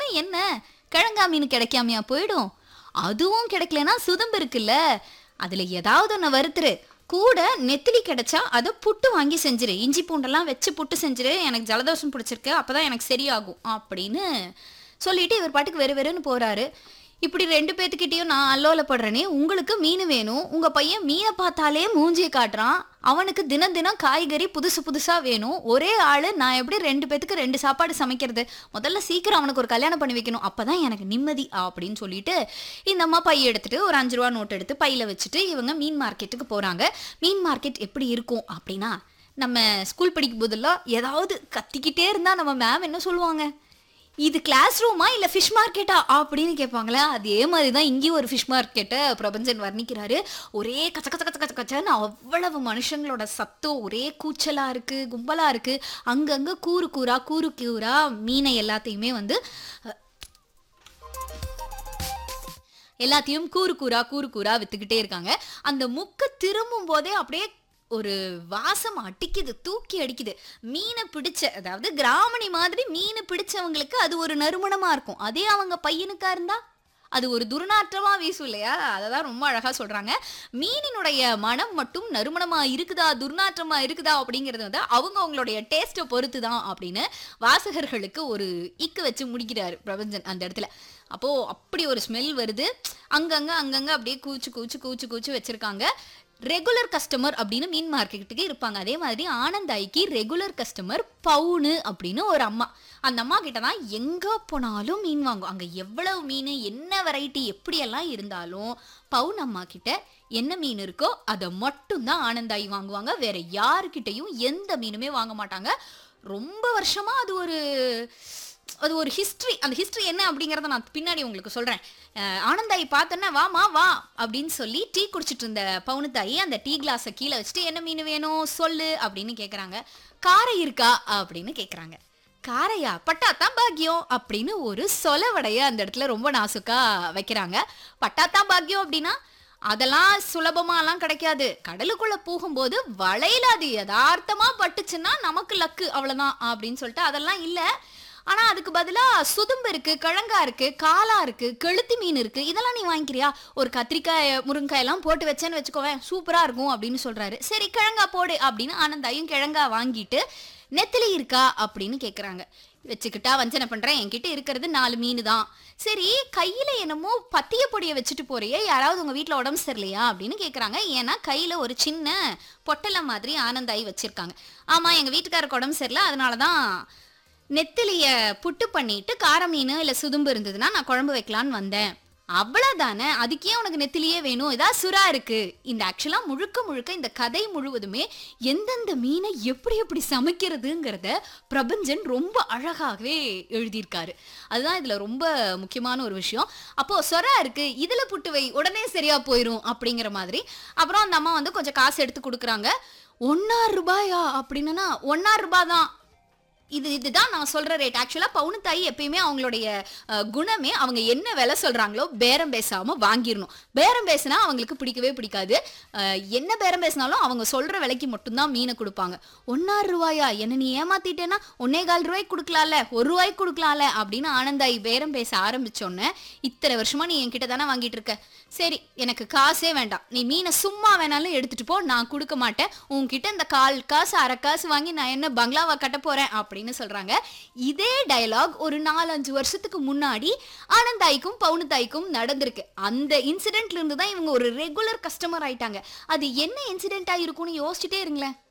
என்ன கிழங்கா மீன் கிடைக்காமையா போயிடும் அதுவும் கிடைக்கலனா சுதம்பு இருக்குல்ல அதுல ஏதாவது ஒன்று வறுத்துரு கூட நெத்திலி கிடைச்சா அதை புட்டு வாங்கி செஞ்சிரு இஞ்சி பூண்டெல்லாம் வச்சு புட்டு செஞ்சிரு எனக்கு ஜலதோஷம் பிடிச்சிருக்கு அப்பதான் எனக்கு சரியாகும் அப்படின்னு சொல்லிட்டு இவர் பாட்டுக்கு வெறு வெறுன்னு போறாரு இப்படி ரெண்டு பேத்துக்கிட்டேயும் நான் அல்லோலப்படுறேனே உங்களுக்கு மீன் வேணும் உங்க பையன் மீனை பார்த்தாலே மூஞ்சியை காட்டுறான் அவனுக்கு தினம் தினம் காய்கறி புதுசு புதுசா வேணும் ஒரே ஆளு நான் எப்படி ரெண்டு பேத்துக்கு ரெண்டு சாப்பாடு சமைக்கிறது முதல்ல சீக்கிரம் அவனுக்கு ஒரு கல்யாணம் பண்ணி வைக்கணும் அப்பதான் எனக்கு நிம்மதி அப்படின்னு சொல்லிட்டு இந்த அம்மா பை எடுத்துட்டு ஒரு அஞ்சு ரூபா நோட் எடுத்து பையில வச்சுட்டு இவங்க மீன் மார்க்கெட்டுக்கு போறாங்க மீன் மார்க்கெட் எப்படி இருக்கும் அப்படின்னா நம்ம ஸ்கூல் படிக்கும் போதெல்லாம் ஏதாவது கத்திக்கிட்டே இருந்தா நம்ம மேம் என்ன சொல்லுவாங்க இது கிளாஸ் ரூமா இல்ல ஃபிஷ் மார்க்கெட்டா அப்படின்னு கேட்பாங்களா அதே மாதிரி தான் இங்கேயும் ஒரு ஃபிஷ் மார்க்கெட்டை பிரபஞ்சன் வர்ணிக்கிறாரு ஒரே கச்ச கச்ச கச்ச கச்ச கச்சன்னு அவ்வளவு மனுஷங்களோட சத்தம் ஒரே கூச்சலா இருக்கு கும்பலா இருக்கு அங்கங்க கூறு கூறா கூறு கூறா மீனை எல்லாத்தையுமே வந்து அஹ், எல்லாத்தையும் கூறு கூறா கூறு கூறா வித்துக்கிட்டே இருக்காங்க அந்த முக்கு திரும்பும் போதே அப்படியே ஒரு வாசம் அடிக்குது தூக்கி அடிக்குது மீனை பிடிச்ச அதாவது கிராமணி மாதிரி மீனை பிடிச்சவங்களுக்கு அது ஒரு நறுமணமா இருக்கும் அதே அவங்க பையனுக்கா இருந்தா அது ஒரு துர்நாற்றமா வீசும் இல்லையா அதை தான் ரொம்ப அழகா சொல்றாங்க மீனினுடைய மனம் மட்டும் நறுமணமா இருக்குதா துர்நாற்றமா இருக்குதா அப்படிங்கிறது வந்து அவங்க அவங்களுடைய டேஸ்ட்டை பொறுத்து தான் அப்படின்னு வாசகர்களுக்கு ஒரு இக்கு வச்சு முடிக்கிறாரு பிரபஞ்சன் அந்த இடத்துல அப்போ அப்படி ஒரு ஸ்மெல் வருது அங்கங்க அங்கங்க அப்படியே கூச்சு கூச்சு கூச்சு கூச்சு வச்சிருக்காங்க ரெகுலர் கஸ்டமர் அப்படின்னு மீன் மார்க்கெட்டுக்கு இருப்பாங்க அதே மாதிரி ஆனந்தாய்க்கு ரெகுலர் கஸ்டமர் பவுனு அப்படின்னு ஒரு அம்மா அந்த அம்மா கிட்ட தான் எங்க போனாலும் மீன் வாங்கும் அங்க எவ்வளவு மீன் என்ன வெரைட்டி எப்படியெல்லாம் இருந்தாலும் பவுன் அம்மா கிட்ட என்ன மீன் இருக்கோ அதை மட்டும்தான் ஆனந்தாயி வாங்குவாங்க வேற யாருக்கிட்டையும் எந்த மீனுமே வாங்க மாட்டாங்க ரொம்ப வருஷமா அது ஒரு அது ஒரு ஹிஸ்ட்ரி அந்த ஹிஸ்ட்ரி என்ன அப்படிங்கிறத நான் பின்னாடி உங்களுக்கு சொல்கிறேன் ஆனந்தாயி பார்த்தோன்னா வாமா வா அப்படின்னு சொல்லி டீ குடிச்சிட்டு இருந்த பவுனுத்தாயி அந்த டீ கிளாஸை கீழே வச்சுட்டு என்ன மீன் வேணும் சொல்லு அப்படின்னு கேட்குறாங்க காரை இருக்கா அப்படின்னு கேட்குறாங்க காரையா பட்டாத்தான் பாக்கியம் அப்படின்னு ஒரு சொலவடைய அந்த இடத்துல ரொம்ப நாசுக்கா வைக்கிறாங்க பட்டாத்தான் பாக்கியம் அப்படின்னா அதெல்லாம் சுலபமாலாம் கிடைக்காது கடலுக்குள்ள போகும்போது வளையல அது யதார்த்தமா பட்டுச்சுன்னா நமக்கு லக்கு அவ்வளவுதான் அப்படின்னு சொல்லிட்டு அதெல்லாம் இல்ல ஆனா அதுக்கு பதிலா சுதும்பு இருக்கு கிழங்கா இருக்கு காலா இருக்கு கெளுத்தி மீன் இருக்கு இதெல்லாம் நீ வாங்கிக்கிறியா ஒரு கத்திரிக்காய் முருங்காய் எல்லாம் போட்டு வச்சேன்னு வச்சுக்கோவேன் சூப்பரா இருக்கும் அப்படின்னு சொல்றாரு சரி கிழங்கா போடு அப்படின்னு ஆனந்தாயும் கிழங்கா வாங்கிட்டு நெத்திலி இருக்கா அப்படின்னு கேக்குறாங்க வச்சுக்கிட்டா வஞ்சனை பண்றேன் என்கிட்ட இருக்கிறது நாலு மீன் தான் சரி கையில என்னமோ பத்திய பொடியை வச்சுட்டு போறியே யாராவது உங்க வீட்ல உடம்பு சரியில்லையா அப்படின்னு கேக்குறாங்க ஏன்னா கையில ஒரு சின்ன பொட்டலை மாதிரி ஆனந்தாயி வச்சிருக்காங்க ஆமா எங்க வீட்டுக்காரருக்கு உடம்பு சரியில்லை அதனாலதான் நெத்திலிய புட்டு பண்ணிட்டு கார மீன் இல்ல சுதும்பு இருந்ததுன்னா நான் குழம்பு வைக்கலான்னு வந்தேன் அவ்வளவுதானே அதுக்கே உனக்கு நெத்திலியே வேணும் இதா சுறா இருக்கு இந்த ஆக்சுவலா முழுக்க முழுக்க இந்த கதை முழுவதுமே எந்தெந்த மீனை எப்படி எப்படி சமைக்கிறதுங்கிறத பிரபஞ்சன் ரொம்ப அழகாகவே எழுதியிருக்காரு அதுதான் இதுல ரொம்ப முக்கியமான ஒரு விஷயம் அப்போ சொரா இருக்கு இதுல புட்டு வை உடனே சரியா போயிரும் அப்படிங்கிற மாதிரி அப்புறம் அந்த அம்மா வந்து கொஞ்சம் காசு எடுத்து கொடுக்குறாங்க ஒன்னாறு ரூபாயா அப்படின்னா ஒன்னாறு ரூபாய் தான் இது இதுதான் நான் சொல்ற ரேட் ஆக்சுவலா பவுனு தாய் எப்பயுமே அவங்களுடைய அஹ், குணமே அவங்க என்ன விலை சொல்றாங்களோ பேரம் பேசாம வாங்கிடணும் பேரம் பேசினா அவங்களுக்கு பிடிக்கவே பிடிக்காது அஹ், என்ன பேரம் பேசினாலும் அவங்க சொல்ற விலைக்கு மட்டும்தான் மீனை கொடுப்பாங்க ஒன்னாறு ரூபாயா என்ன நீ ஏமாத்திட்டேன்னா ஒன்னே கால் ரூபாய்க்கு கொடுக்கலாம்ல ஒரு ரூபாய்க்கு கொடுக்கலாம்ல அப்படின்னு ஆனந்தாயி பேரம் பேச ஆரம்பிச்சோன்னே இத்தனை வருஷமா நீ என்கிட்ட தானே வாங்கிட்டு இருக்க சரி எனக்கு காசே வேண்டாம் நீ மீனை சும்மா வேணாலும் எடுத்துட்டு போ நான் கொடுக்க மாட்டேன் உன்கிட்ட இந்த கால் காசு அரை காசு வாங்கி நான் என்ன பங்களாவா கட்ட போறேன் அப்படின்னு சொல்றாங்க இதே டயலாக் ஒரு நாலஞ்சு வருஷத்துக்கு முன்னாடி ஆனந்தாய்க்கும் பவுனுதாய்க்கும் நடந்திருக்கு அந்த இன்சிடென்ட்ல இருந்து தான் இவங்க ஒரு ரெகுலர் கஸ்டமர் ஆயிட்டாங்க அது என்ன இன்சிடென்ட்டா இருக்கும்னு யோசிச்சுட்டே இருங்களேன்